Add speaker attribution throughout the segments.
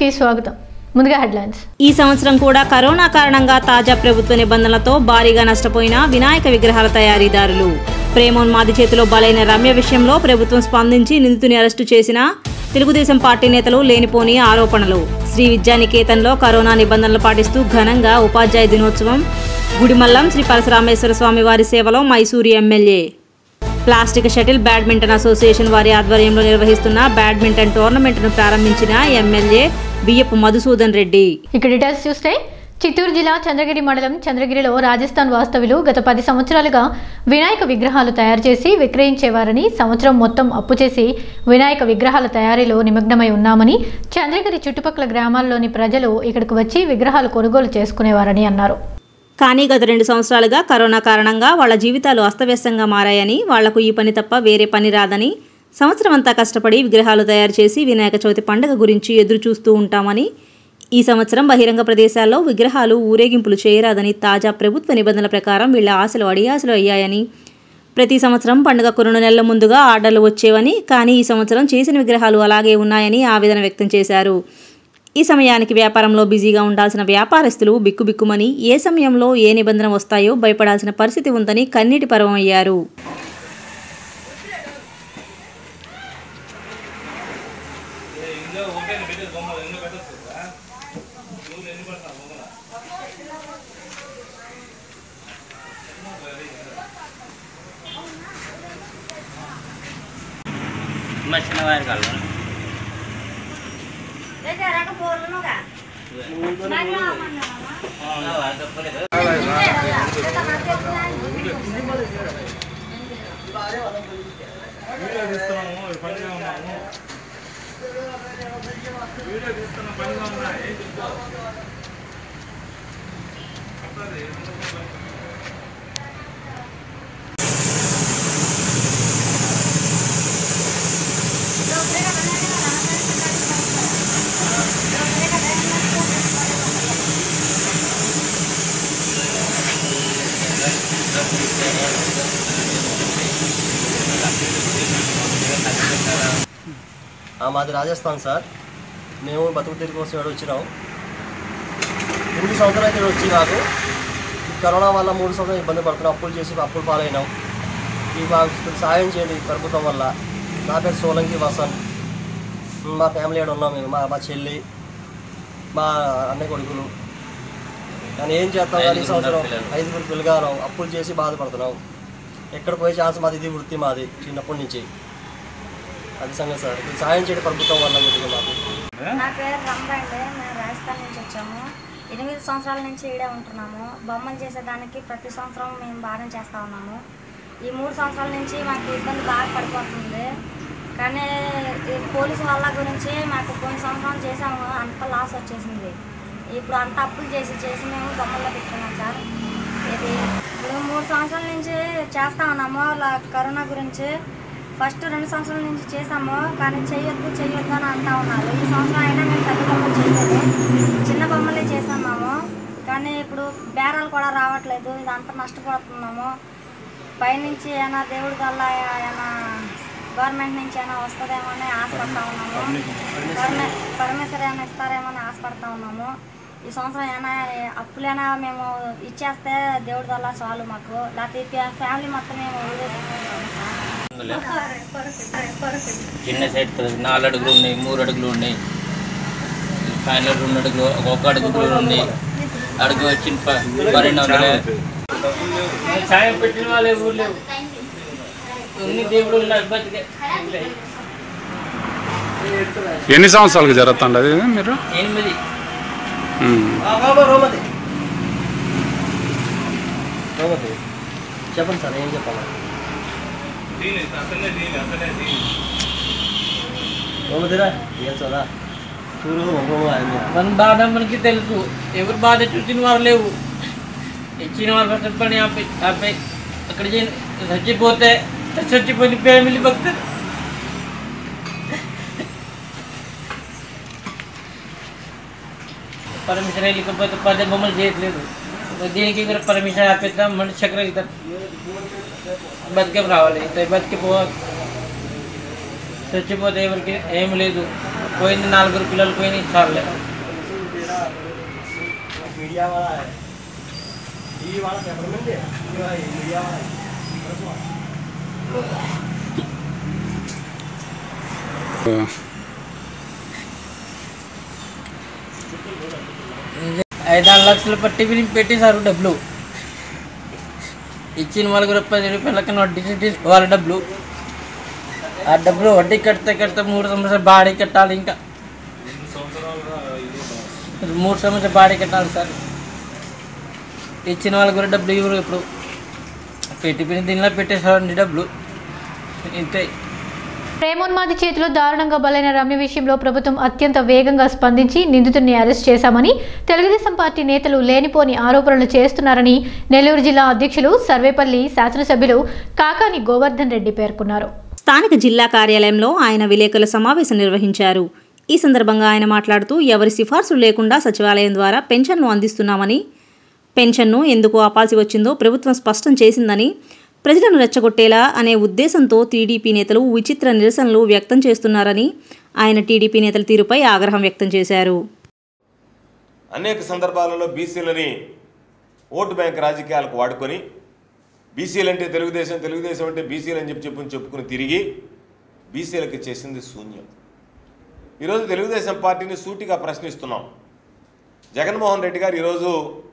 Speaker 1: కి స్వాగతం ముందుగా హెడ్లైన్స్
Speaker 2: ఈ సంవత్సరం కూడా కరోనా కారణంగా తాజా ప్రభుత్వ నిబంధనలతో భారీగా నష్టపోయిన వినాయక విగ్రహాల తయారీదారులు ప్రేమోన్మాది చేతిలో బలైన రమ్య విషయంలో ప్రభుత్వం స్పందించి నిందితుని అరెస్టు చేసిన తెలుగుదేశం పార్టీ నేతలు లేనిపోని ఆరోపణలు శ్రీ విద్యానికేతన్లో కరోనా నిబంధనలు పాటిస్తూ ఘనంగా ఉపాధ్యాయ దినోత్సవం గుడిమల్లం శ్రీ పరశురామేశ్వర స్వామి వారి సేవలో Mysuru MLA plastic shuttle badminton association వారి ఆధ్వర్యంలో నిర్వహిస్తున్న బ్యాడ్మింటన్ టోర్నమెంట్ను ప్రారంభించిన ఎమ్మెల్యే బియ్యపు మధుసూదన్ రెడ్డి
Speaker 1: ఇక డీటెయిల్స్ చూస్తే చిత్తూరు జిల్లా చంద్రగిరి మండలం చంద్రగిరిలో రాజస్థాన్ వాస్తవ్యులు గత పది సంవత్సరాలుగా వినాయక విగ్రహాలు తయారు చేసి విక్రయించేవారని సంవత్సరం మొత్తం అప్పు చేసి వినాయక విగ్రహాల తయారీలో నిమగ్నమై ఉన్నామని చంద్రగిరి చుట్టుపక్కల గ్రామాల్లోని ప్రజలు ఇక్కడికి వచ్చి విగ్రహాలు కొనుగోలు చేసుకునేవారని అన్నారు
Speaker 2: కానీ గత రెండు సంవత్సరాలుగా కరోనా కారణంగా వాళ్ళ జీవితాలు అస్తవ్యస్తంగా మారాయని వాళ్లకు ఈ పని తప్ప వేరే పని రాదని సంవత్సరం అంతా కష్టపడి విగ్రహాలు తయారు చేసి వినాయక చవితి పండుగ గురించి ఎదురు చూస్తూ ఉంటామని ఈ సంవత్సరం బహిరంగ ప్రదేశాల్లో విగ్రహాలు ఊరేగింపులు చేయరాదని తాజా ప్రభుత్వ నిబంధనల ప్రకారం వీళ్ళ ఆశలు అడియాసలు అయ్యాయని ప్రతి సంవత్సరం పండుగకు రెండు నెలల ముందుగా ఆర్డర్లు వచ్చేవని కానీ ఈ సంవత్సరం చేసిన విగ్రహాలు అలాగే ఉన్నాయని ఆవేదన వ్యక్తం చేశారు ఈ సమయానికి వ్యాపారంలో బిజీగా ఉండాల్సిన వ్యాపారస్తులు బిక్కుబిక్కుమని ఏ సమయంలో ఏ నిబంధన వస్తాయో భయపడాల్సిన పరిస్థితి ఉందని కన్నీటి పరమయ్యారు
Speaker 3: మసిన వారి కలవను
Speaker 4: ఆ, మాది రాజస్థాన్ సార్ మేము బతుకు తిరిగి కోసం ఇక్కడ వచ్చినాం ఎనిమిది సంవత్సరాలు అయితే వచ్చి నాకు ఈ కరోనా వల్ల మూడు సంవత్సరాలు ఇబ్బంది పడుతున్నాం అప్పులు చేసి అప్పులు పాలైనాం ఈ మాకు కొంచెం సాయం చేయండి ఈ ప్రభుత్వం వల్ల నా పేరు సోలంకి వసన్ మా ఫ్యామిలీ ఏడు ఉన్నాం మేము మా మా చెల్లి మా అన్నయ్య కొడుకులు కానీ ఏం చేస్తాం కానీ ఈ సంవత్సరం ఐదుగురు పిల్లగాను అప్పులు చేసి బాధపడుతున్నాం ఎక్కడ పోయే ఛాన్స్ మాది ఇది వృత్తి మాది చిన్నప్పటి నుంచి అది సంగతి సార్ ఇది సాయం చేయడం ప్రభుత్వం వల్ల కొద్దిగా మాకు
Speaker 5: నా పేరు రమరండి మేము రాజస్థాన్ నుంచి వచ్చాము ఎనిమిది సంవత్సరాల నుంచి ఈడే ఉంటున్నాము బొమ్మలు చేసేదానికి ప్రతి సంవత్సరం మేము బాగా చేస్తూ ఉన్నాము ఈ మూడు సంవత్సరాల నుంచి మాకు ఇబ్బంది బాగా పడిపోతుంది కానీ ఈ పోలీసు వాళ్ళ గురించి మాకు కొన్ని సంవత్సరాలు చేసాము అంత లాస్ వచ్చేసింది ఇప్పుడు అంత అప్పులు చేసి చేసి మేము బొమ్మల్లో పెట్టుకున్నాం సార్ ఇది ఇప్పుడు మూడు సంవత్సరాల నుంచి చేస్తా ఉన్నాము అలా కరోనా గురించి ఫస్ట్ రెండు సంవత్సరాల నుంచి చేసాము కానీ చెయ్యొద్దు చెయ్యొద్దు అని అంటా ఉన్నారు ఈ సంవత్సరం అయినా మేము పెద్ద బొమ్మలు చేయలేదు చిన్న బొమ్మలే చేస్తున్నాము కానీ ఇప్పుడు బేరాలు కూడా రావట్లేదు ఇదంతా నష్టపోతున్నాము పైనుంచి ఏమైనా దేవుడి వల్ల ఏమైనా గవర్నమెంట్ నుంచి ఏమైనా వస్తుందేమో అని ఆశపడతా ఉన్నాము పరమే పరమేశ్వర్ ఏమైనా ఇస్తారేమో అని ఆశపడతా ఉన్నాము ఈ సంవత్సరం ఏమైనా అప్పులైనా మేము ఇచ్చేస్తే దేవుడి వల్ల చాలు మాకు లేకపోతే ఫ్యామిలీ మొత్తం మేము వదిలేసుకుంటాము సార్
Speaker 3: చిన్న సైట్ నాలుగు అడుగులు ఉన్నాయి మూడు అడుగులు ఉన్నాయి పైన రెండు అడుగులు ఒక అడుగులు ఉన్నాయి అడుగు వచ్చిన ప- పన్నెండు వందలు సాయం పెట్టిన వాళ్ళే ఊరు లేవు ఉన్ని దేవుడు ఉన్నాడు బతికే
Speaker 6: ఎన్ని సంవత్సరాలకు జరుగుతుండదు ఇది మీరు
Speaker 3: ఎనిమిది
Speaker 6: ఉమ్.
Speaker 4: రోమతి రోమతి చెప్పండి సార్ ఏం చెప్పాలి రోమతిరా ఏం చదా చూడు ఒంగోలు ఆయన
Speaker 3: మన బాధ మనకి తెలుసు ఎవరు బాధ చూసిన వారు లేవు ఇచ్చిన వారు ఫస్ట్ పని ఆపి ఆపి అక్కడ చేయి- చచ్చిపోతే చచ్చిపోయిన ఫ్యామిలీ భక్తులు పర్మిషన్ వెళ్ళకపోతే పదే బొమ్మలు చేయట్లేదు దీనికి కూడా పర్మిషన్ ఆపేద్దాం మనిషి చక్ర అవుతాం బతికేపు రావాలి ఇంత బతికిపో చచ్చిపోతే ఎవరికి ఏం లేదు పోయింది నలుగురు పిల్లలు పోయినాయి చాలే
Speaker 4: मीडिया वाला है टीवी वाला कैमरामैन है टीवी वाला है, मीडिया वाला है प्रेस वाला।
Speaker 3: ఐదారు లక్షలు పట్టి విని పెట్టేశారు డబ్బులు ఇచ్చిన వాళ్ళకి రూపాయలు రూపాయలకి వడ్డీ తీసుకో వాళ్ళ డబ్బులు ఆ డబ్బులు వడ్డీ కడితే కడితే మూడు సంవత్సరాలు బాడీ కట్టాలి ఇంకా మూడు సంవత్సరాలు బాడీ కట్టాలి సార్ ఇచ్చిన వాళ్ళకి కూడా డబ్బులు ఇవ్వరు ఇప్పుడు పెట్టి పిని దీనిలో పెట్టేశారండి డబ్బులు ఇంతే
Speaker 1: ప్రేమోన్మాది చేతిలో దారుణంగా బలైన రమ్య విషయంలో ప్రభుత్వం అత్యంత వేగంగా స్పందించి నిందితుడిని అరెస్ట్ చేశామని తెలుగుదేశం పార్టీ నేతలు లేనిపోని ఆరోపణలు చేస్తున్నారని నెల్లూరు జిల్లా అధ్యక్షులు సర్వేపల్లి శాసనసభ్యులు కాకాని గోవర్ధన్ రెడ్డి పేర్కొన్నారు
Speaker 2: స్థానిక జిల్లా కార్యాలయంలో ఆయన విలేకరుల సమావేశం నిర్వహించారు ఈ సందర్భంగా ఆయన మాట్లాడుతూ ఎవరి సిఫార్సు లేకుండా సచివాలయం ద్వారా పెన్షన్ను అందిస్తున్నామని పెన్షన్ను ఎందుకు ఆపాల్సి వచ్చిందో ప్రభుత్వం స్పష్టం చేసిందని ప్రజలను రెచ్చగొట్టేలా అనే ఉద్దేశంతో టీడీపీ నేతలు విచిత్ర నిరసనలు వ్యక్తం చేస్తున్నారని ఆయన టీడీపీ నేతల తీరుపై ఆగ్రహం వ్యక్తం చేశారు
Speaker 7: అనేక సందర్భాలలో బీసీలని ఓటు బ్యాంక్ రాజకీయాలకు వాడుకొని బీసీలు అంటే తెలుగుదేశం తెలుగుదేశం అంటే బీసీలు అని చెప్పి చెప్పుని చెప్పుకుని తిరిగి బీసీలకు చేసింది శూన్యం ఈరోజు తెలుగుదేశం పార్టీని సూటిగా ప్రశ్నిస్తున్నాం జగన్మోహన్ రెడ్డి గారు ఈరోజు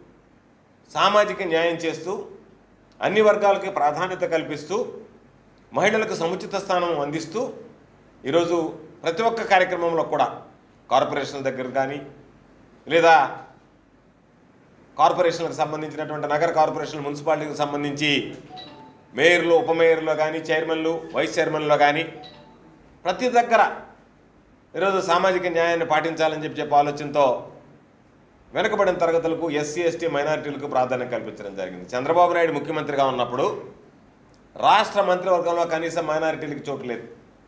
Speaker 7: సామాజిక న్యాయం చేస్తూ అన్ని వర్గాలకి ప్రాధాన్యత కల్పిస్తూ మహిళలకు సముచిత స్థానం అందిస్తూ ఈరోజు ప్రతి ఒక్క కార్యక్రమంలో కూడా కార్పొరేషన్ల దగ్గర కానీ లేదా కార్పొరేషన్లకు సంబంధించినటువంటి నగర కార్పొరేషన్ మున్సిపాలిటీకి సంబంధించి మేయర్లు ఉప మేయర్లు కానీ చైర్మన్లు వైస్ చైర్మన్లు కానీ ప్రతి దగ్గర ఈరోజు సామాజిక న్యాయాన్ని పాటించాలని చెప్పి చెప్పే ఆలోచనతో వెనుకబడిన తరగతులకు ఎస్సీ ఎస్టీ మైనారిటీలకు ప్రాధాన్యం కల్పించడం జరిగింది చంద్రబాబు నాయుడు ముఖ్యమంత్రిగా ఉన్నప్పుడు రాష్ట్ర మంత్రివర్గంలో కనీసం మైనారిటీలకు చోటు లేదు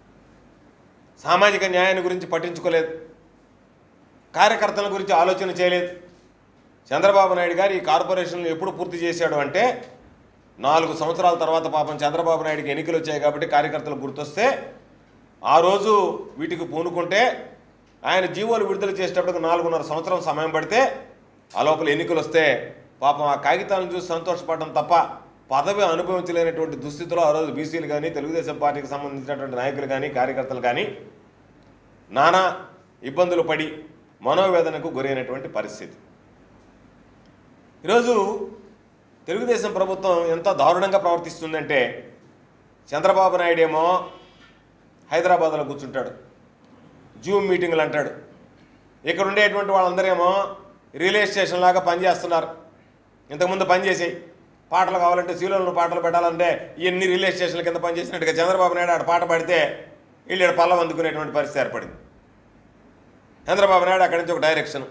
Speaker 7: సామాజిక న్యాయాన్ని గురించి పట్టించుకోలేదు కార్యకర్తల గురించి ఆలోచన చేయలేదు చంద్రబాబు నాయుడు గారు ఈ కార్పొరేషన్లు ఎప్పుడు పూర్తి చేశాడు అంటే నాలుగు సంవత్సరాల తర్వాత పాపం చంద్రబాబు నాయుడుకి ఎన్నికలు వచ్చాయి కాబట్టి కార్యకర్తలు గుర్తొస్తే ఆ రోజు వీటికి పూనుకుంటే ఆయన జీవోలు విడుదల చేసేటప్పటికి నాలుగున్నర సంవత్సరం సమయం పడితే ఆ లోపల ఎన్నికలు వస్తే పాపం ఆ కాగితాలను చూసి సంతోషపడడం తప్ప పదవి అనుభవించలేనటువంటి దుస్థితిలో ఆ రోజు బీసీలు కానీ తెలుగుదేశం పార్టీకి సంబంధించినటువంటి నాయకులు కానీ కార్యకర్తలు కానీ నానా ఇబ్బందులు పడి మనోవేదనకు గురైనటువంటి పరిస్థితి ఈరోజు తెలుగుదేశం ప్రభుత్వం ఎంత దారుణంగా ప్రవర్తిస్తుందంటే చంద్రబాబు నాయుడు ఏమో హైదరాబాద్లో కూర్చుంటాడు జూమ్ మీటింగులు అంటాడు ఇక్కడ ఉండేటువంటి వాళ్ళందరేమో రిలే స్టేషన్ లాగా పనిచేస్తున్నారు ఇంతకుముందు పనిచేసాయి పాటలు కావాలంటే సీలోలను పాటలు పెట్టాలంటే ఇవన్నీ రిలే స్టేషన్ల కింద పనిచేసినట్టుగా చంద్రబాబు నాయుడు ఆడ పాట పాడితే వీళ్ళు ఈడ పల్లవ అందుకునేటువంటి పరిస్థితి ఏర్పడింది చంద్రబాబు నాయుడు అక్కడి నుంచి ఒక డైరెక్షన్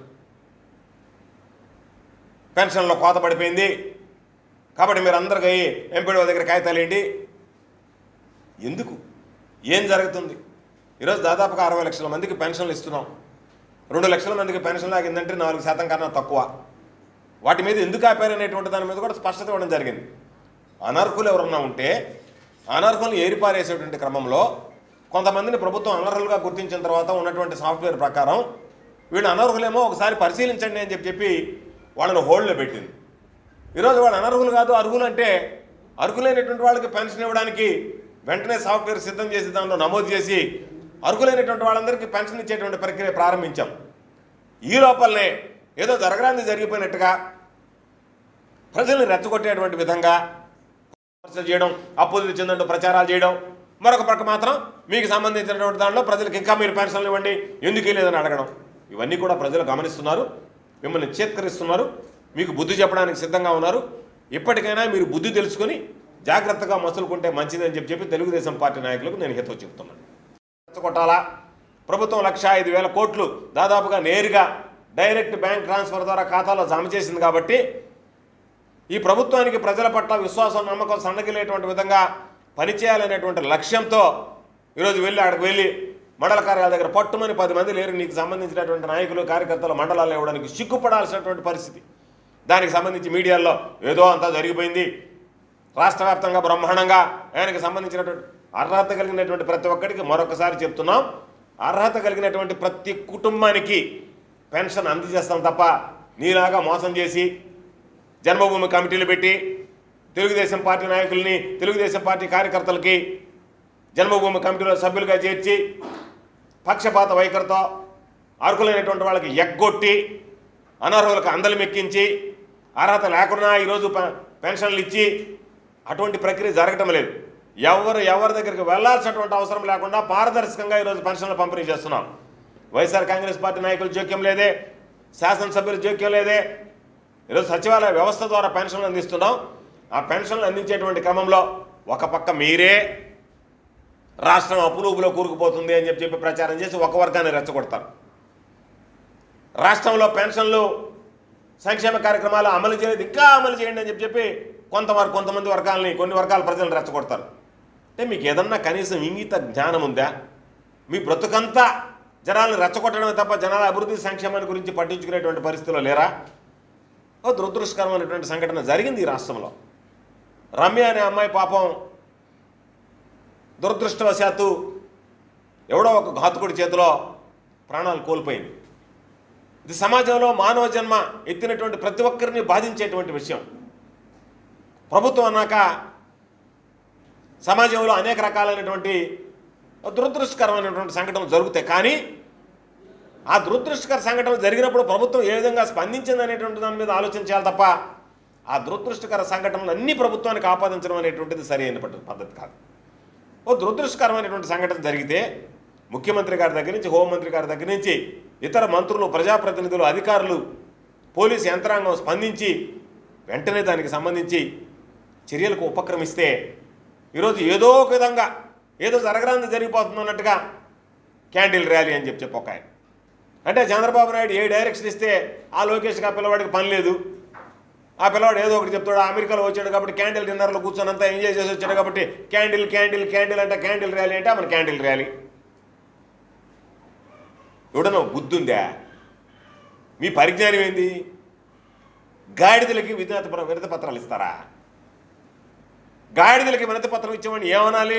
Speaker 7: పెన్షన్లో కోత పడిపోయింది కాబట్టి మీరు అందరికీ ఎంపీడీ దగ్గర కాగితాలు ఏంటి ఎందుకు ఏం జరుగుతుంది ఈరోజు దాదాపుగా అరవై లక్షల మందికి పెన్షన్లు ఇస్తున్నాం రెండు లక్షల మందికి పెన్షన్ లాగిందంటే నాలుగు శాతం కన్నా తక్కువ వాటి మీద ఎందుకు ఆపారు అనేటువంటి దాని మీద కూడా స్పష్టత ఇవ్వడం జరిగింది అనర్హులు ఎవరన్నా ఉంటే అనర్హులను ఏరిపారేసేటువంటి క్రమంలో కొంతమందిని ప్రభుత్వం అనర్హులుగా గుర్తించిన తర్వాత ఉన్నటువంటి సాఫ్ట్వేర్ ప్రకారం వీళ్ళు అనర్హులేమో ఒకసారి పరిశీలించండి అని చెప్పి చెప్పి వాళ్ళని హోల్డ్లో పెట్టింది ఈరోజు వాళ్ళు అనర్హులు కాదు అర్హులు అంటే అర్హులైనటువంటి వాళ్ళకి పెన్షన్ ఇవ్వడానికి వెంటనే సాఫ్ట్వేర్ సిద్ధం చేసి దానిలో నమోదు చేసి అర్హులైనటువంటి వాళ్ళందరికీ పెన్షన్ ఇచ్చేటువంటి ప్రక్రియ ప్రారంభించాం ఈ లోపలనే ఏదో జరగరాంది జరిగిపోయినట్టుగా ప్రజల్ని రెచ్చగొట్టేటువంటి విధంగా విమర్శలు చేయడం అప్పులు తెచ్చిందంటూ ప్రచారాలు చేయడం మరొక పక్క మాత్రం మీకు సంబంధించినటువంటి దాంట్లో ప్రజలకు ఇంకా మీరు పెన్షన్లు ఇవ్వండి ఎందుకు లేదని అడగడం ఇవన్నీ కూడా ప్రజలు గమనిస్తున్నారు మిమ్మల్ని చేత్కరిస్తున్నారు మీకు బుద్ధి చెప్పడానికి సిద్ధంగా ఉన్నారు ఇప్పటికైనా మీరు బుద్ధి తెలుసుకొని జాగ్రత్తగా మసులుకుంటే మంచిదని చెప్పి చెప్పి తెలుగుదేశం పార్టీ నాయకులకు నేను హితో చెప్తున్నాను కొట్టాలా ప్రభుత్వం లక్ష ఐదు వేల కోట్లు దాదాపుగా నేరుగా డైరెక్ట్ బ్యాంక్ ట్రాన్స్ఫర్ ద్వారా ఖాతాలో జమ చేసింది కాబట్టి ఈ ప్రభుత్వానికి ప్రజల పట్ల విశ్వాసం నమ్మకం సన్నగిలేటువంటి విధంగా పనిచేయాలనేటువంటి లక్ష్యంతో ఈరోజు వెళ్ళి అక్కడికి వెళ్ళి మండల కార్యాలయ దగ్గర పట్టుమని పది మంది లేరు నీకు సంబంధించినటువంటి నాయకులు కార్యకర్తలు మండలాలు ఇవ్వడానికి సిగ్గుపడాల్సినటువంటి పరిస్థితి దానికి సంబంధించి మీడియాలో ఏదో అంతా జరిగిపోయింది రాష్ట్ర వ్యాప్తంగా బ్రహ్మాండంగా ఆయనకి సంబంధించినటువంటి అర్హత కలిగినటువంటి ప్రతి ఒక్కరికి మరొకసారి చెప్తున్నాం అర్హత కలిగినటువంటి ప్రతి కుటుంబానికి పెన్షన్ అందజేస్తాం తప్ప నీలాగా మోసం చేసి జన్మభూమి కమిటీలు పెట్టి తెలుగుదేశం పార్టీ నాయకుల్ని తెలుగుదేశం పార్టీ కార్యకర్తలకి జన్మభూమి కమిటీలో సభ్యులుగా చేర్చి పక్షపాత వైఖరితో అర్హులైనటువంటి వాళ్ళకి ఎగ్గొట్టి అనర్హులకు అందలు మెక్కించి అర్హత లేకున్నా ఈరోజు పె- పెన్షన్లు ఇచ్చి అటువంటి ప్రక్రియ జరగటం లేదు ఎవరు ఎవరి దగ్గరికి వెళ్లాల్సినటువంటి అవసరం లేకుండా పారదర్శకంగా ఈరోజు పెన్షన్లు పంపిణీ చేస్తున్నాం వైఎస్ఆర్ కాంగ్రెస్ పార్టీ నాయకులు జోక్యం లేదే శాసనసభ్యులు జోక్యం లేదే ఈరోజు సచివాలయ వ్యవస్థ ద్వారా పెన్షన్లు అందిస్తున్నాం ఆ పెన్షన్లు అందించేటువంటి క్రమంలో ఒక పక్క మీరే రాష్ట్రం అపురూపులో కూరుకుపోతుంది అని చెప్పి చెప్పి ప్రచారం చేసి ఒక వర్గాన్ని రెచ్చగొడతారు రాష్ట్రంలో పెన్షన్లు సంక్షేమ కార్యక్రమాలు అమలు చేయలేదు ఇంకా అమలు చేయండి అని చెప్పి చెప్పి కొంతవరకు కొంతమంది వర్గాలని కొన్ని వర్గాల ప్రజలను రెచ్చగొడతారు అంటే మీకు ఏదన్నా కనీసం ఇంగిత జ్ఞానం ఉందా మీ బ్రతుకంతా జనాలను రెచ్చగొట్టడమే తప్ప జనాల అభివృద్ధి సంక్షేమాన్ని గురించి పట్టించుకునేటువంటి పరిస్థితిలో లేరా ఓ దురదృష్టకరమైనటువంటి సంఘటన జరిగింది ఈ రాష్ట్రంలో రమ్య అనే అమ్మాయి పాపం దురదృష్టవశాత్తు ఎవడో ఒక ఘాతుకుడి చేతిలో ప్రాణాలు కోల్పోయింది ఇది సమాజంలో మానవ జన్మ ఎత్తినటువంటి ప్రతి ఒక్కరిని బాధించేటువంటి విషయం ప్రభుత్వం అన్నాక సమాజంలో అనేక రకాలైనటువంటి దురదృష్టకరమైనటువంటి సంఘటనలు జరుగుతాయి కానీ ఆ దురదృష్టకర సంఘటనలు జరిగినప్పుడు ప్రభుత్వం ఏ విధంగా స్పందించింది అనేటువంటి దాని మీద ఆలోచించాలి తప్ప ఆ దురదృష్టకర సంఘటనలు అన్ని ప్రభుత్వానికి ఆపాదించడం అనేటువంటిది సరి అయిన పద్ధ- పద్ధతి కాదు ఓ దురదృష్టకరమైనటువంటి సంఘటన జరిగితే ముఖ్యమంత్రి గారి దగ్గర నుంచి హోంమంత్రి గారి దగ్గర నుంచి ఇతర మంత్రులు ప్రజాప్రతినిధులు అధికారులు పోలీసు యంత్రాంగం స్పందించి వెంటనే దానికి సంబంధించి చర్యలకు ఉపక్రమిస్తే ఈరోజు ఏదో ఒక విధంగా ఏదో జరగరాంది జరిగిపోతుంది అన్నట్టుగా క్యాండిల్ ర్యాలీ అని చెప్పి చెప్పి ఒక ఆయన అంటే చంద్రబాబు నాయుడు ఏ డైరెక్షన్ ఇస్తే ఆ లోకేష్కి ఆ పిల్లవాడికి పని లేదు ఆ పిల్లవాడు ఏదో ఒకటి చెప్తాడు అమెరికాలో వచ్చాడు కాబట్టి క్యాండిల్ డిన్నర్లో కూర్చొని అంతా ఎంజాయ్ చేసి వచ్చాడు కాబట్టి క్యాండిల్ క్యాండిల్ క్యాండిల్ అంటే క్యాండిల్ ర్యాలీ అంటే మన క్యాండిల్ ర్యాలీ ఎవడన్నా బుద్ధి ఉందా మీ పరిజ్ఞానం ఏంది గాడిదలకి వినతి వినతి పత్రాలు ఇస్తారా గాడిదలకి వినతి పత్రం ఇచ్చామని ఏమనాలి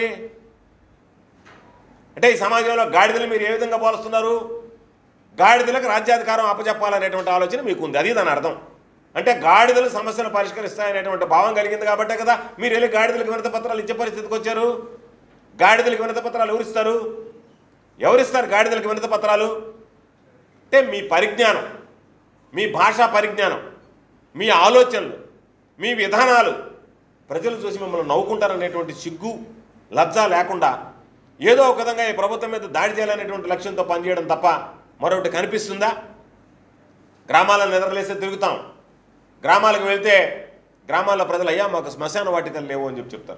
Speaker 7: అంటే ఈ సమాజంలో గాడిదలు మీరు ఏ విధంగా పోలుస్తున్నారు గాడిదలకు రాజ్యాధికారం అప్పచెప్పాలనేటువంటి ఆలోచన మీకు ఉంది అది దాని అర్థం అంటే గాడిదలు సమస్యను పరిష్కరిస్తాయనేటువంటి భావం కలిగింది కాబట్టే కదా మీరు వెళ్ళి గాడిదలకు వినతి పత్రాలు ఇచ్చే పరిస్థితికి వచ్చారు గాడిదలకు వినతి పత్రాలు ఎవరిస్తారు ఎవరిస్తారు గాడిదలకు వినతి పత్రాలు అంటే మీ పరిజ్ఞానం మీ భాషా పరిజ్ఞానం మీ ఆలోచనలు మీ విధానాలు ప్రజలు చూసి మిమ్మల్ని నవ్వుకుంటారనేటువంటి సిగ్గు లజ్జ లేకుండా ఏదో ఒక విధంగా ఈ ప్రభుత్వం మీద దాడి చేయాలనేటువంటి లక్ష్యంతో పనిచేయడం తప్ప మరొకటి కనిపిస్తుందా గ్రామాలను నిద్రలేస్తే తిరుగుతాం గ్రామాలకు వెళ్తే గ్రామాల్లో ప్రజలు అయ్యా మాకు శ్మశాన వాటికలు లేవు అని చెప్పి చెప్తారు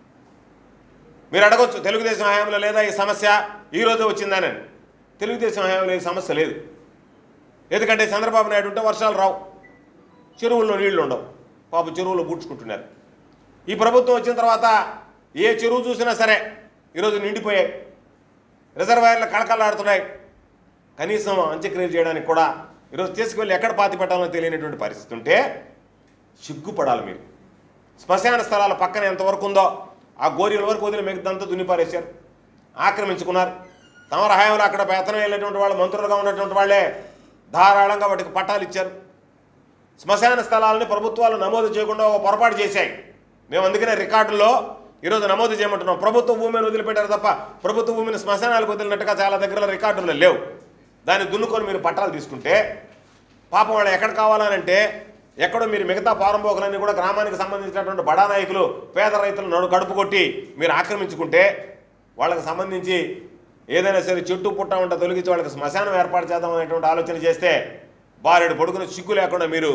Speaker 7: మీరు అడగొచ్చు తెలుగుదేశం హయాంలో లేదా ఈ సమస్య ఈ రోజు వచ్చిందని తెలుగుదేశం హయాంలో ఈ సమస్య లేదు ఎందుకంటే చంద్రబాబు నాయుడు ఉంటే వర్షాలు రావు చెరువుల్లో నీళ్లు ఉండవు పాప చెరువులు బూడ్చుకుంటున్నారు ఈ ప్రభుత్వం వచ్చిన తర్వాత ఏ చెరువు చూసినా సరే ఈరోజు నిండిపోయాయి రిజర్వాయర్లు కళకళలాడుతున్నాయి కనీసం అంత్యక్రియలు చేయడానికి కూడా ఈరోజు తీసుకువెళ్ళి ఎక్కడ పాతి పెట్టాలో తెలియనటువంటి పరిస్థితి ఉంటే సిగ్గుపడాలి మీరు శ్మశాన స్థలాల పక్కన ఎంతవరకు ఉందో ఆ గోరీల వరకు వదిలి మిగతాంతా దున్నిపారేశారు ఆక్రమించుకున్నారు తమర హయాంలో అక్కడ వేతనం వెళ్ళినటువంటి వాళ్ళు మంత్రులుగా ఉన్నటువంటి వాళ్ళే ధారాళంగా వాటికి పట్టాలు ఇచ్చారు శ్మశాన స్థలాలని ప్రభుత్వాలు నమోదు చేయకుండా ఒక పొరపాటు చేశాయి మేము అందుకనే రికార్డుల్లో ఈరోజు నమోదు చేయమంటున్నాం ప్రభుత్వ భూమిని వదిలిపెట్టారు తప్ప ప్రభుత్వ భూమిని శ్మశానాలకు వదిలినట్టుగా చాలా దగ్గర రికార్డుల్లో లేవు దాన్ని దున్నుకొని మీరు పట్టాలు తీసుకుంటే పాపం వాళ్ళు ఎక్కడ కావాలనంటే ఎక్కడో మీరు మిగతా పారంభోగులన్నీ కూడా గ్రామానికి సంబంధించినటువంటి బడా నాయకులు పేద రైతులు నడు కడుపు కొట్టి మీరు ఆక్రమించుకుంటే వాళ్ళకి సంబంధించి ఏదైనా సరే చెట్టు పుట్ట ఉంట తొలగించి వాళ్ళకి శ్మశానం ఏర్పాటు చేద్దాం అనేటువంటి ఆలోచన చేస్తే బారెడు పొడుగున సిగ్గు లేకుండా మీరు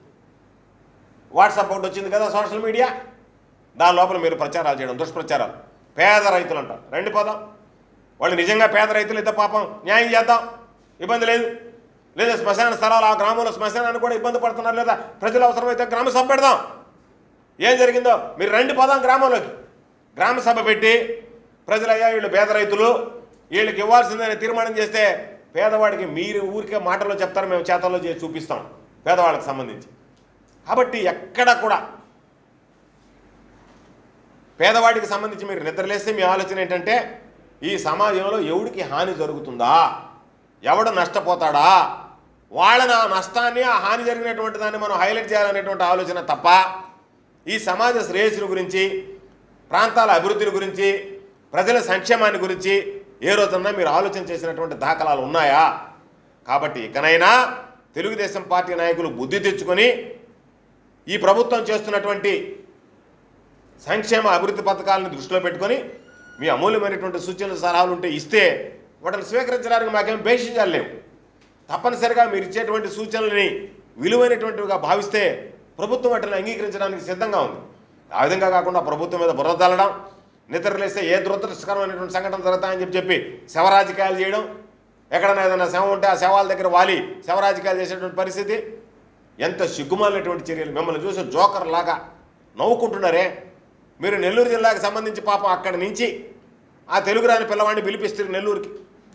Speaker 7: వాట్సాప్ ఒకటి వచ్చింది కదా సోషల్ మీడియా దాని లోపల మీరు ప్రచారాలు చేయడం దుష్ప్రచారాలు పేద రైతులు అంటారు రండి పోదాం వాళ్ళు నిజంగా పేద రైతులు అయితే పాపం న్యాయం చేద్దాం ఇబ్బంది లేదు లేదా శ్మశాన స్థలాలు ఆ గ్రామంలో శ్మశానాన్ని కూడా ఇబ్బంది పడుతున్నారు లేదా ప్రజలు అవసరమైతే గ్రామ సభ పెడదాం ఏం జరిగిందో మీరు రండి పోదాం గ్రామంలోకి గ్రామ సభ పెట్టి ప్రజలయ్యా వీళ్ళు పేద రైతులు వీళ్ళకి ఇవ్వాల్సిందని తీర్మానం చేస్తే పేదవాడికి మీరు ఊరికే మాటల్లో చెప్తారు మేము చేతల్లో చేసి చూపిస్తాం పేదవాళ్ళకి సంబంధించి కాబట్టి ఎక్కడ కూడా పేదవాడికి సంబంధించి మీరు నిద్రలేస్తే మీ ఆలోచన ఏంటంటే ఈ సమాజంలో ఎవడికి హాని జరుగుతుందా ఎవడు నష్టపోతాడా వాళ్ళని ఆ నష్టాన్ని ఆ హాని జరిగినటువంటి దాన్ని మనం హైలైట్ చేయాలనేటువంటి ఆలోచన తప్ప ఈ సమాజ శ్రేయస్సుల గురించి ప్రాంతాల అభివృద్ధిని గురించి ప్రజల సంక్షేమాన్ని గురించి ఏ రోజన్నా మీరు ఆలోచన చేసినటువంటి దాఖలాలు ఉన్నాయా కాబట్టి ఇకనైనా తెలుగుదేశం పార్టీ నాయకులు బుద్ధి తెచ్చుకొని ఈ ప్రభుత్వం చేస్తున్నటువంటి సంక్షేమ అభివృద్ధి పథకాలను దృష్టిలో పెట్టుకొని మీ అమూల్యమైనటువంటి సూచనలు సలహాలు ఉంటే ఇస్తే వాటిని స్వీకరించడానికి మాకేం భేషించాలు లేవు తప్పనిసరిగా మీరు ఇచ్చేటువంటి సూచనలని విలువైనటువంటివిగా భావిస్తే ప్రభుత్వం వాటిని అంగీకరించడానికి సిద్ధంగా ఉంది ఆ విధంగా కాకుండా ప్రభుత్వం మీద బుర్ర తల్లడం నిద్రలేస్తే ఏ దురదృష్టకరమైనటువంటి సంఘటన జరుగుతాయని చెప్పి చెప్పి శవరాజకీయాలు చేయడం ఎక్కడైనా ఏదైనా శవం ఉంటే ఆ శవాల దగ్గర వాలి శవరాజకీయాలు చేసేటువంటి పరిస్థితి ఎంత సిగ్గుమాలినటువంటి చర్యలు మిమ్మల్ని చూసి జోకర్ లాగా నవ్వుకుంటున్నారే మీరు నెల్లూరు జిల్లాకు సంబంధించి పాపం అక్కడి నుంచి ఆ తెలుగు రాని పిల్లవాడిని పిలిపిస్తారు నెల్లూరుకి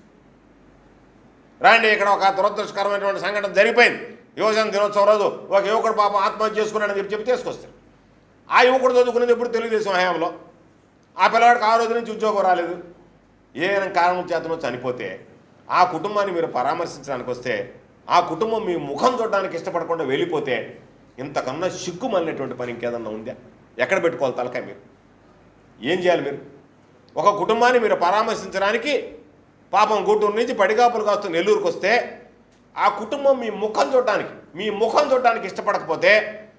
Speaker 7: రాండి ఇక్కడ ఒక దురదృష్టకరమైనటువంటి సంఘటన జరిగిపోయింది యువజన దినోత్సవం రోజు ఒక యువకుడు పాపం ఆత్మహత్య చేసుకున్నాడని చెప్పి చెప్పి తీసుకొస్తారు ఆ యువకుడు చదువుకునేది ఎప్పుడు తెలుగుదేశం హయాంలో ఆ పిల్లవాడికి ఆ రోజు నుంచి ఉద్యోగం రాలేదు ఏ కారణం చేతనో చనిపోతే ఆ కుటుంబాన్ని మీరు పరామర్శించడానికి వస్తే ఆ కుటుంబం మీ ముఖం చూడడానికి ఇష్టపడకుండా వెళ్ళిపోతే ఇంతకన్నా సిగ్గు మళ్ళినటువంటి పని ఇంకేదన్నా ఉందా ఎక్కడ పెట్టుకోవాలి తలకాయ మీరు ఏం చేయాలి మీరు ఒక కుటుంబాన్ని మీరు పరామర్శించడానికి పాపం గుంటూరు నుంచి పడిగాపులు కాస్తూ నెల్లూరుకు వస్తే ఆ కుటుంబం మీ ముఖం చూడడానికి మీ ముఖం చూడడానికి ఇష్టపడకపోతే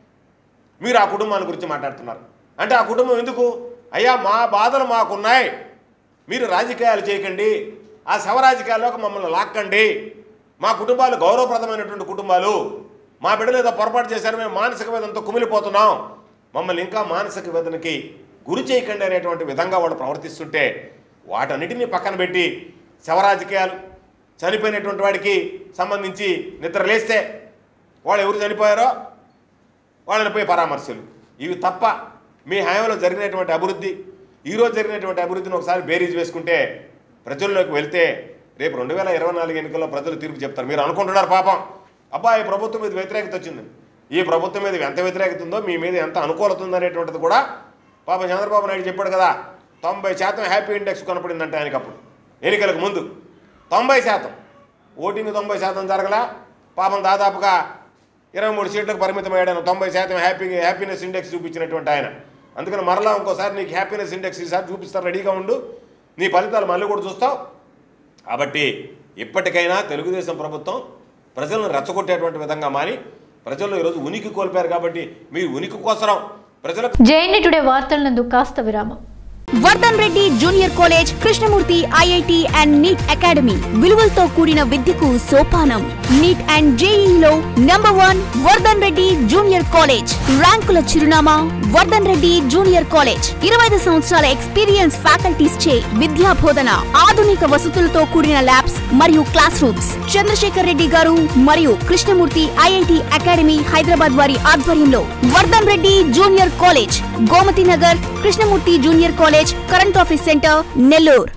Speaker 7: మీరు ఆ కుటుంబాన్ని గురించి మాట్లాడుతున్నారు అంటే ఆ కుటుంబం ఎందుకు అయ్యా మా బాధలు మాకున్నాయి మీరు రాజకీయాలు చేయకండి ఆ శవ రాజకీయాల్లోకి మమ్మల్ని లాక్కండి మా కుటుంబాలు గౌరవప్రదమైనటువంటి కుటుంబాలు మా బిడ్డలు ఏదో పొరపాటు చేశారు మేము మానసిక వేదంతో కుమిలిపోతున్నాం మమ్మల్ని ఇంకా మానసిక వేదనకి గురి చేయకండి అనేటువంటి విధంగా వాళ్ళు ప్రవర్తిస్తుంటే వాటన్నిటిని పక్కన పెట్టి శవ రాజకీయాలు చనిపోయినటువంటి వాడికి సంబంధించి నిద్ర లేస్తే వాళ్ళు ఎవరు చనిపోయారో వాళ్ళని పోయి పరామర్శలు ఇవి తప్ప మీ హయాంలో జరిగినటువంటి అభివృద్ధి ఈరోజు జరిగినటువంటి అభివృద్ధిని ఒకసారి బేరీజ్ వేసుకుంటే ప్రజల్లోకి వెళ్తే రేపు రెండు వేల ఇరవై నాలుగు ఎన్నికల్లో ప్రజలు తీర్పు చెప్తారు మీరు అనుకుంటున్నారు పాపం అబ్బా ఈ ప్రభుత్వం మీద వ్యతిరేకత వచ్చింది ఈ ప్రభుత్వం మీద ఎంత వ్యతిరేకత ఉందో మీ మీద ఎంత అనుకూలత ఉందనేటువంటిది కూడా పాపం చంద్రబాబు నాయుడు చెప్పాడు కదా తొంభై శాతం హ్యాపీ ఇండెక్స్ కనపడిందంటే ఆయనకి అప్పుడు ఎన్నికలకు ముందు తొంభై శాతం ఓటింగ్ తొంభై శాతం జరగలా పాపం దాదాపుగా ఇరవై మూడు సీట్లకు పరిమితం అయ్యాడు తొంభై శాతం హ్యాపీ హ్యాపీనెస్ ఇండెక్స్ చూపించినటువంటి ఆయన అందుకని మరలా ఇంకోసారి నీకు హ్యాపీనెస్ ఇండెక్స్ ఈసారి చూపిస్తారు రెడీగా ఉండు నీ ఫలితాలు మళ్ళీ కూడా చూస్తావు కాబట్టి ఇప్పటికైనా తెలుగుదేశం ప్రభుత్వం ప్రజలను రెచ్చగొట్టేటువంటి విధంగా మారి ప్రజల్లో ఈరోజు ఉనికి కోల్పోయారు కాబట్టి మీ ఉనికి కోసరం ప్రజలకు
Speaker 1: జేఎన్ఏ టుడే వార్తలందు కాస్త విరామం
Speaker 8: Vardhan Reddy junior college Krishnamurthy IIT and NEET academy విలువలతో కూడిన విద్యకు సోపానం నీట్ అండ్ జేఈలో number one Vardhan Reddy junior college ర్యాంకుల చిరునామా వర్ధన్ రెడ్డి జూనియర్ కాలేజ్ ఇరవై ఐదు సంవత్సరాల ఎక్స్పీరియన్స్ ఫ్యాకల్టీస్ చే విద్యా బోధన ఆధునిక వసతులతో కూడిన ల్యాబ్స్ మరియు క్లాస్ రూమ్స్ చంద్రశేఖర్ రెడ్డి గారు మరియు కృష్ణమూర్తి ఐఐటి అకాడమీ హైదరాబాద్ వారి ఆధ్వర్యంలో Vardhan Reddy junior college Gomathi Nagar Krishnamurthy junior college current office centre Nellore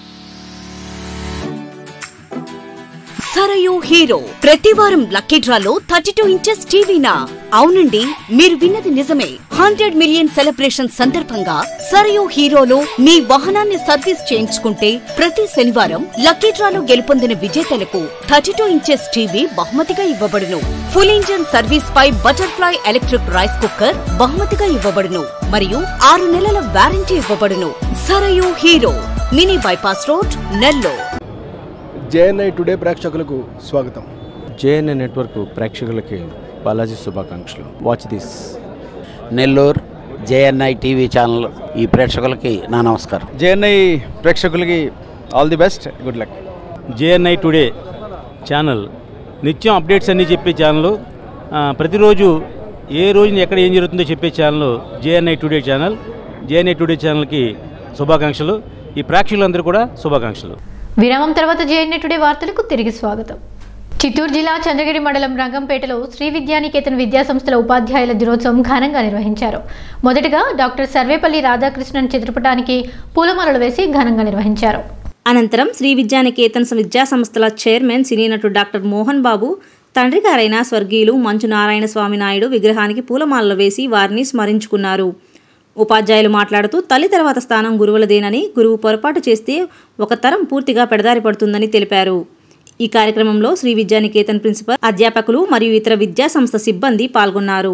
Speaker 8: Sarayu Hero ప్రతి వారం లక్కీ డ్రాలో థర్టీ టూ ఇంచెస్ టీవీనా అవునండి మీరు విన్నది నిజమే హండ్రెడ్ మిలియన్ సెలబ్రేషన్ సందర్భంగా సరయు హీరోలో మీ వాహనాన్ని సర్వీస్ చేయించుకుంటే ప్రతి శనివారం లక్కీ డ్రాలో గెలుపొందిన విజేతలకు థర్టీ టూ ఇంచెస్ టీవీ బహుమతిగా ఇవ్వబడును ఫుల్ ఇంజన్ సర్వీస్ పై బటర్ఫ్లై ఎలక్ట్రిక్ రైస్ కుక్కర్ బహుమతిగా ఇవ్వబడును మరియు ఆరు నెలల వారంటీ ఇవ్వబడును Sarayu Hero mini bypass road Nellore
Speaker 9: JNI today ప్రేక్షకులకు స్వాగతం
Speaker 10: జేఎన్ఏ నెట్వర్క్ ప్రేక్షకులకి బాలాజీ శుభాకాంక్షలు watch this
Speaker 11: Nellore JNI TV channel ఈ ప్రేక్షకులకి నా నమస్కారం
Speaker 9: జేఎన్ఐ ప్రేక్షకులకి all the best good luck
Speaker 10: JNI today channel నిత్యం అప్డేట్స్ అన్నీ చెప్పే ఛానల్ ప్రతిరోజు ఏ రోజున ఎక్కడ ఏం జరుగుతుందో చెప్పే channel JNI today channel JNI today ఛానల్కి శుభాకాంక్షలు ఈ ప్రేక్షకులందరూ కూడా శుభాకాంక్షలు
Speaker 1: విరామం తర్వాత జేఎన్ఏ టుడే వార్తలకు తిరిగి స్వాగతం చిత్తూరు జిల్లా చంద్రగిరి మండలం రంగంపేటలో శ్రీ విద్యానికేతన్ విద్యా సంస్థల ఉపాధ్యాయుల దినోత్సవం ఘనంగా నిర్వహించారు మొదటగా డాక్టర్ సర్వేపల్లి రాధాకృష్ణన్ చిత్రపటానికి పూలమాలలు వేసి ఘనంగా నిర్వహించారు
Speaker 2: అనంతరం శ్రీ విద్యానికేతన్ విద్యా సంస్థల చైర్మన్ సినీ నటుడు డాక్టర్ మోహన్ బాబు తండ్రి గారైన స్వర్గీయులు మంచు నారాయణ స్వామి నాయుడు విగ్రహానికి పూలమాలలు వేసి వారిని స్మరించుకున్నారు ఉపాధ్యాయులు మాట్లాడుతూ తల్లి తర్వాత స్థానం గురువులదేనని గురువు పొరపాటు చేస్తే ఒక తరం పూర్తిగా పెడదారి పడుతుందని తెలిపారు ఈ కార్యక్రమంలో శ్రీ విద్యానికేతన్ ప్రిన్సిపల్ అధ్యాపకులు మరియు ఇతర విద్యా సంస్థ సిబ్బంది పాల్గొన్నారు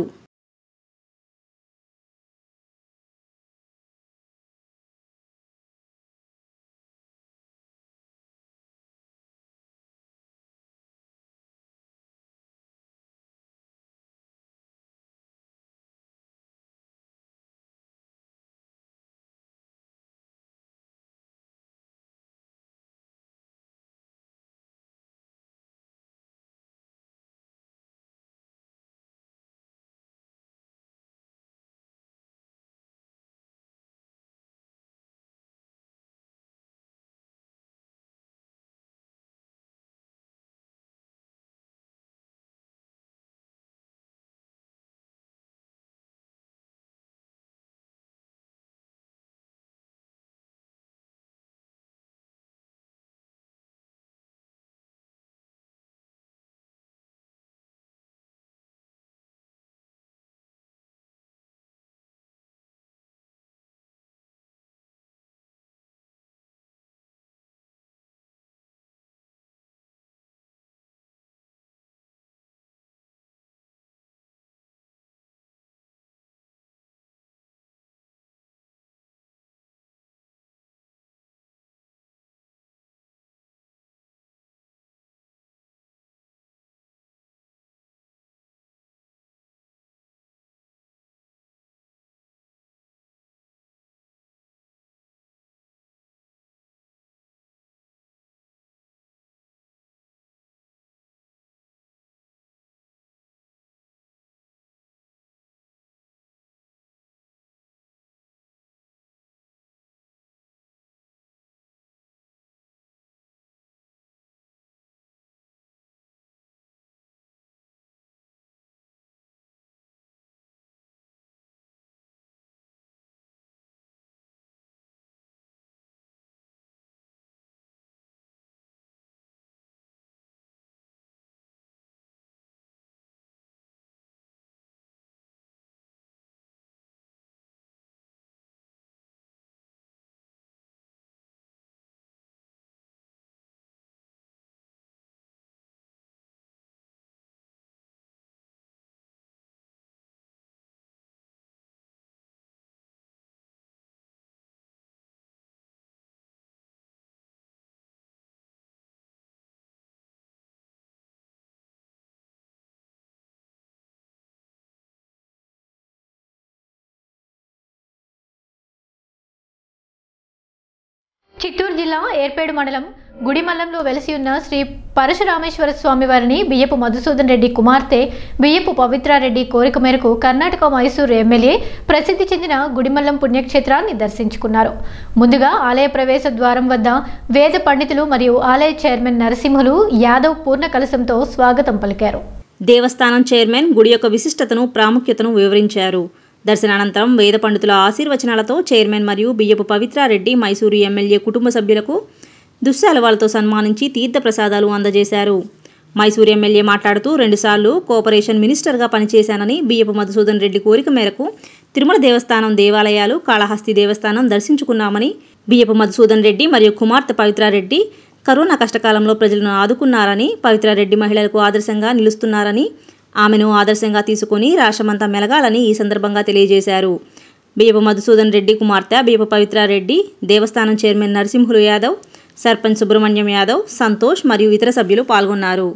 Speaker 1: చిత్తూరు జిల్లా ఏర్పేడు మండలం గుడిమల్లంలో వెలసి ఉన్న శ్రీ పరశురామేశ్వర స్వామి వారిని బియ్యపు మధుసూదన్ రెడ్డి కుమార్తె బియ్యపు పవిత్రారెడ్డి కోరిక మేరకు కర్ణాటక మైసూరు ఎమ్మెల్యే ప్రసిద్ధి చెందిన గుడిమల్లం పుణ్యక్షేత్రాన్ని దర్శించుకున్నారు ముందుగా ఆలయ ప్రవేశ ద్వారం వద్ద వేద పండితులు మరియు ఆలయ చైర్మన్ నరసింహులు యాదవ్ పూర్ణ కలశంతో స్వాగతం పలికారు
Speaker 2: దేవస్థానం చైర్మన్ గుడి యొక్క విశిష్టతను ప్రాముఖ్యతను వివరించారు దర్శనానంతరం వేద పండితుల ఆశీర్వచనాలతో చైర్మన్ మరియు బియ్యపు పవిత్రారెడ్డి మైసూరు ఎమ్మెల్యే కుటుంబ సభ్యులకు దుస్సాలవాలతో సన్మానించి తీర్థప్రసాదాలు అందజేశారు మైసూరు ఎమ్మెల్యే మాట్లాడుతూ రెండుసార్లు కోఆపరేషన్ మినిస్టర్గా పనిచేశానని బియ్యపు మధుసూదన్ రెడ్డి కోరిక మేరకు తిరుమల దేవస్థానం దేవాలయాలు కాళహస్తి దేవస్థానం దర్శించుకున్నామని బియ్యపు మధుసూదన్ రెడ్డి మరియు కుమార్తె పవిత్రారెడ్డి కరోనా కష్టకాలంలో ప్రజలను ఆదుకున్నారని పవిత్రారెడ్డి మహిళలకు ఆదర్శంగా నిలుస్తున్నారని ఆమెను ఆదర్శంగా తీసుకొని రాష్ట్రమంతా మెలగాలని ఈ సందర్భంగా తెలియజేశారు బియ్యపు మధుసూదన్ రెడ్డి కుమార్తె బియ్యపు పవిత్రారెడ్డి దేవస్థానం చైర్మన్ నరసింహులు యాదవ్ సర్పంచ్ సుబ్రహ్మణ్యం యాదవ్ సంతోష్ మరియు ఇతర సభ్యులు పాల్గొన్నారు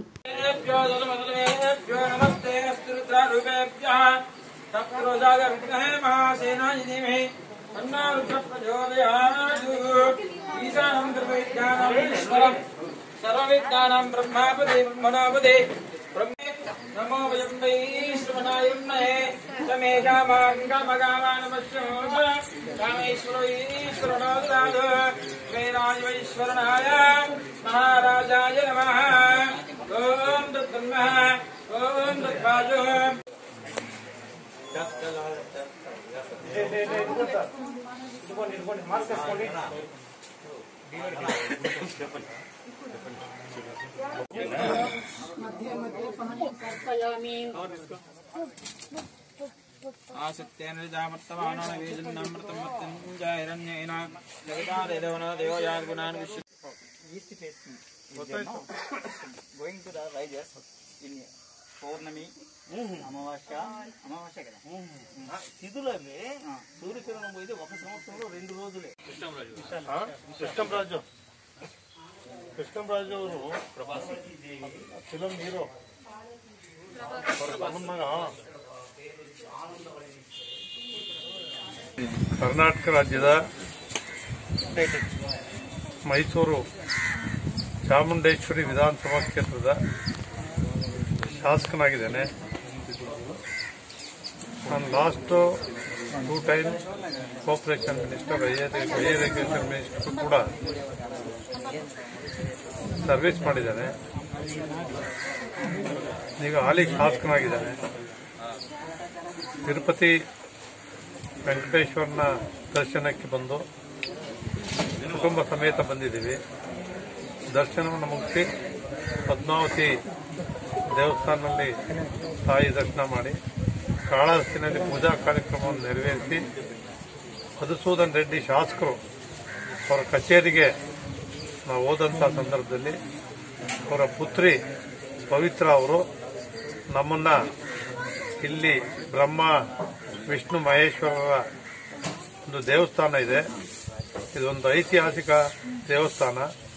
Speaker 12: సర్వవిద్యానాం బ్రహ్మాపదే బ్రహ్మణాపదే బ్రహ్మే నమో వయం వై శ్రవణాయుర్మహే సమేషామాంగమగామానమశ్యోమ కామేశ్వరో ఈశ్వరణోదాద వేదాయవైశ్వరణాయ మహారాజాయ నమః ఓం తత్మః ఓం తత్వాజో ఆసక్తేన జామర్తమానో వేజన్నమృతం మత్యంజాహిరణ్యేన జగదాదేవన దేవయాన్ గుణాన్ విశ్వ
Speaker 13: east facing going to the rises in పౌర్ణమి అమావాస్య అమావాస్య కదా తిథులవి సూర్యకిరణం పోయితే ఒక సంవత్సరంలో రెండు రోజులే
Speaker 14: కృష్ణంరాజు కృష్ణంరాజು ಅವರು ಫಿಲಂ ಹೀರೋ ನನ್ನ ಮಗ ಕರ್ನಾಟಕ ರಾಜ್ಯದ ಮೈಸೂರು ಚಾಮುಂಡೇಶ್ವರಿ ವಿಧಾನಸಭಾ ಕ್ಷೇತ್ರದ ಶಾಸಕನಾಗಿದ್ದೇನೆ ನಾನು last two time cooperation minister higher higher education minister ಕೂಡ ಸರ್ವಿಸ್ ಮಾಡಿದ್ದಾನೆ ಈಗ ಹಾಲಿ ಶಾಸಕನಾಗಿದ್ದಾನೆ ತಿರುಪತಿ ವೆಂಕಟೇಶ್ವರನ ದರ್ಶನಕ್ಕೆ ಬಂದು ಕುಟುಂಬ ಸಮೇತ ಬಂದಿದ್ದೀವಿ ದರ್ಶನವನ್ನು ಮುಗಿಸಿ ಪದ್ಮಾವತಿ ದೇವಸ್ಥಾನದಲ್ಲಿ ತಾಯಿ ದರ್ಶನ ಮಾಡಿ ಕಾಳಹಸ್ತಿನಲ್ಲಿ ಪೂಜಾ ಕಾರ್ಯಕ್ರಮವನ್ನು ನೆರವೇರಿಸಿ ಮಧುಸೂದನ್ ರೆಡ್ಡಿ ಶಾಸಕರು ಅವರ ಕಚೇರಿಗೆ ನಾವು ಹೋದಂಥ ಸಂದರ್ಭದಲ್ಲಿ ಅವರ ಪುತ್ರಿ ಪವಿತ್ರ ಅವರು ನಮ್ಮನ್ನ ಇಲ್ಲಿ ಬ್ರಹ್ಮ ವಿಷ್ಣು ಮಹೇಶ್ವರರ ಒಂದು ದೇವಸ್ಥಾನ ಇದೆ ಇದೊಂದು ಐತಿಹಾಸಿಕ ದೇವಸ್ಥಾನ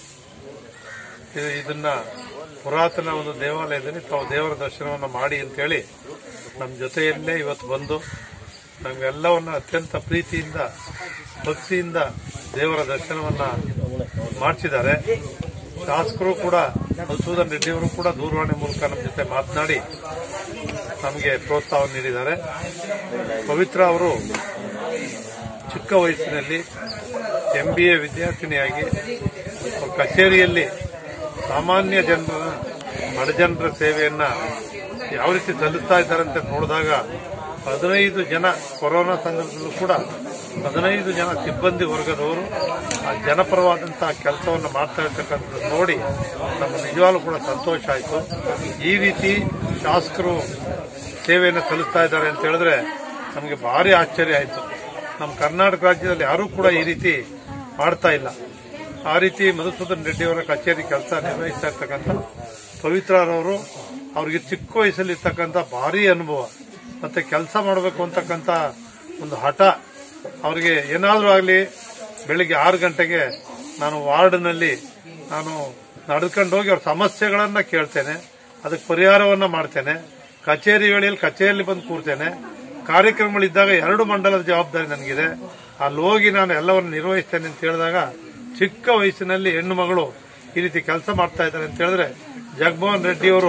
Speaker 14: ಇದು ಇದನ್ನ ಪುರಾತನ ಒಂದು ದೇವಾಲಯದಲ್ಲಿ ತಾವು ದೇವರ ದರ್ಶನವನ್ನು ಮಾಡಿ ಅಂತೇಳಿ ನಮ್ಮ ಜೊತೆಯಲ್ಲೇ ಇವತ್ತು ಬಂದು ನಮಗೆಲ್ಲವನ್ನ ಅತ್ಯಂತ ಪ್ರೀತಿಯಿಂದ ಭಕ್ತಿಯಿಂದ ದೇವರ ದರ್ಶನವನ್ನ ಮಾಡಿಸಿದ್ದಾರೆ ಶಾಸಕರು ಕೂಡ ಮಧುಸೂದನ್ ರೆಡ್ಡಿಯವರು ಕೂಡ ದೂರವಾಣಿ ಮೂಲಕ ನಮ್ಮ ಜೊತೆ ಮಾತನಾಡಿ ನಮಗೆ ಪ್ರೋತ್ಸಾಹ ನೀಡಿದ್ದಾರೆ ಪವಿತ್ರ ಅವರು ಚಿಕ್ಕ ವಯಸ್ಸಿನಲ್ಲಿ ಎಂ ಬಿ ಎ ವಿದ್ಯಾರ್ಥಿನಿಯಾಗಿ ಅವ್ರ ಕಚೇರಿಯಲ್ಲಿ ಸಾಮಾನ್ಯ ಜನರ ಬಡಜನರ ಸೇವೆಯನ್ನ ಯಾವ ರೀತಿ ಸಲ್ಲಿಸ್ತಾ ಇದ್ದಾರೆ ಅಂತ ನೋಡಿದಾಗ ಹದಿನೈದು ಜನ ಕೊರೋನಾ ಸಂದರ್ಭದಲ್ಲೂ ಕೂಡ ಹದಿನೈದು ಜನ ಸಿಬ್ಬಂದಿ ವರ್ಗದವರು ಆ ಜನಪರವಾದಂತಹ ಕೆಲಸವನ್ನು ಮಾಡ್ತಾ ಇರ್ತಕ್ಕಂಥದ್ದು ನೋಡಿ ನಮಗೆ ನಿಜವಾಗ್ಲೂ ಕೂಡ ಸಂತೋಷ ಆಯಿತು ಈ ರೀತಿ ಶಾಸಕರು ಸೇವೆಯನ್ನು ಸಲ್ಲಿಸ್ತಾ ಇದ್ದಾರೆ ಅಂತ ಹೇಳಿದ್ರೆ ನಮಗೆ ಭಾರಿ ಆಶ್ಚರ್ಯ ಆಯಿತು ನಮ್ಮ ಕರ್ನಾಟಕ ರಾಜ್ಯದಲ್ಲಿ ಯಾರೂ ಕೂಡ ಈ ರೀತಿ ಮಾಡ್ತಾ ಇಲ್ಲ ಆ ರೀತಿ ಮಧುಸೂದನ್ ರೆಡ್ಡಿಯವರ ಕಚೇರಿ ಕೆಲಸ ನಿರ್ವಹಿಸ್ತಾ ಇರ್ತಕ್ಕಂಥ ಪವಿತ್ರರವರು ಅವ್ರಿಗೆ ಚಿಕ್ಕ ವಯಸ್ಸಲ್ಲಿ ಇರ್ತಕ್ಕಂಥ ಭಾರಿ ಅನುಭವ ಮತ್ತೆ ಕೆಲಸ ಮಾಡಬೇಕು ಅಂತಕ್ಕಂಥ ಒಂದು ಹಠ ಅವರಿಗೆ ಏನಾದರೂ ಆಗಲಿ ಬೆಳಿಗ್ಗೆ ಆರು ಗಂಟೆಗೆ ನಾನು ವಾರ್ಡ್ನಲ್ಲಿ ನಾನು ನಡ್ಕೊಂಡು ಹೋಗಿ ಅವ್ರ ಸಮಸ್ಯೆಗಳನ್ನ ಕೇಳ್ತೇನೆ ಅದಕ್ಕೆ ಪರಿಹಾರವನ್ನ ಮಾಡ್ತೇನೆ ಕಚೇರಿ ವೇಳೆಯಲ್ಲಿ ಕಚೇರಿಯಲ್ಲಿ ಬಂದು ಕೂರ್ತೇನೆ ಕಾರ್ಯಕ್ರಮಗಳಿದ್ದಾಗ ಎರಡು ಮಂಡಲದ ಜವಾಬ್ದಾರಿ ನನಗಿದೆ ಅಲ್ಲಿ ಹೋಗಿ ನಾನು ಎಲ್ಲವನ್ನು ನಿರ್ವಹಿಸ್ತೇನೆ ಅಂತ ಹೇಳಿದಾಗ ಚಿಕ್ಕ ವಯಸ್ಸಿನಲ್ಲಿ ಹೆಣ್ಣು ಮಗಳು ಈ ರೀತಿ ಕೆಲಸ ಮಾಡ್ತಾ ಇದ್ದಾರೆ ಅಂತ ಹೇಳಿದ್ರೆ ಜಗಮೋಹನ್ ರೆಡ್ಡಿಯವರು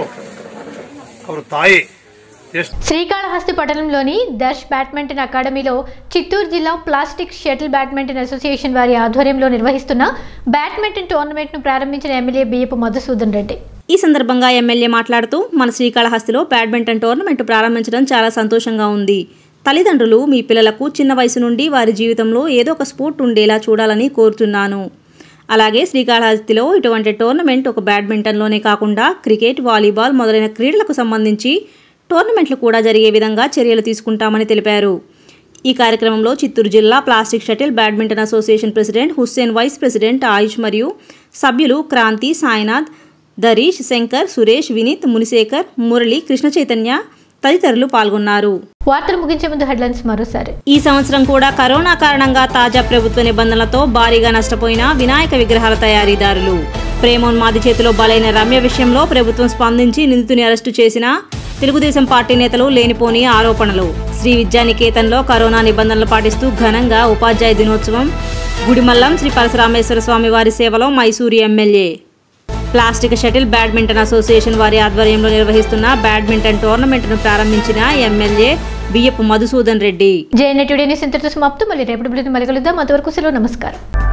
Speaker 14: ಅವ್ರ ತಾಯಿ ಎಷ್ಟು
Speaker 1: శ్రీకాళహస్తి పట్టణంలోని దర్శ్ బ్యాడ్మింటన్ అకాడమీలో చిత్తూరు జిల్లా ప్లాస్టిక్ షటిల్ బ్యాడ్మింటన్ అసోసియేషన్ వారి ఆధ్వర్యంలో నిర్వహిస్తున్న బ్యాడ్మింటన్ టోర్నమెంట్ను ప్రారంభించిన ఎమ్మెల్యే బియ్యపు మధుసూదన్ రెడ్డి
Speaker 2: ఈ సందర్భంగా ఎమ్మెల్యే మాట్లాడుతూ మన శ్రీకాళహస్తిలో బ్యాడ్మింటన్ టోర్నమెంట్ ప్రారంభించడం చాలా సంతోషంగా ఉంది తల్లిదండ్రులు మీ పిల్లలకు చిన్న వయసు నుండి వారి జీవితంలో ఏదో ఒక స్పోర్ట్ ఉండేలా చూడాలని కోరుతున్నాను అలాగే శ్రీకాళహస్తిలో ఇటువంటి టోర్నమెంట్ ఒక బ్యాడ్మింటన్లోనే కాకుండా క్రికెట్ వాలీబాల్ మొదలైన క్రీడలకు సంబంధించి టోర్నమెంట్లు కూడా జరిగే విధంగా చర్యలు తీసుకుంటామని తెలిపారు ఈ కార్యక్రమంలో చిత్తూరు జిల్లా plastic shuttle badminton association president Hussain vice president Ayush మరియు సభ్యులు క్రాంతి సాయినాథ్ ధరీష్ శంకర్ సురేష్ వినీత్ మునిశేఖర్ మురళి కృష్ణ చైతన్య తదితరులు పాల్గొన్నారు
Speaker 1: వార్తలు ముగించే ముందు హెడ్లైన్స్ మరోసారి
Speaker 2: ఈ సంవత్సరం కూడా కరోనా కారణంగా తాజా ప్రభుత్వ నిబంధనలతో భారీగా నష్టపోయిన వినాయక విగ్రహాల తయారీదారులు ప్రేమోన్మాది చేతిలో బలైన రమ్య విషయంలో ప్రభుత్వం స్పందించి నిందితుని అరెస్టు చేసిన తెలుగుదేశం పార్టీ నేతలు లేనిపోని ఆరోపణలు శ్రీ విద్యానికేతన్లో కరోనా నిబంధనలు పాటిస్తూ ఘనంగా ఉపాధ్యాయ దినోత్సవం గుడిమల్లం శ్రీ పరశురామేశ్వర స్వామి వారి సేవలో Mysuru MLA plastic shuttle badminton association వారి ఆధ్వర్యంలో నిర్వహిస్తున్న బ్యాడ్మింటన్ టోర్నమెంట్ను ప్రారంభించిన MLA Biyyapu Madhusudhan Reddy
Speaker 1: JNA today news ఇంతటితో సమాప్తం మళ్ళీ రేపటి బులెటిన్ మళ్ళీ కలుద్దాం అంతవరకు సెలవు నమస్కారం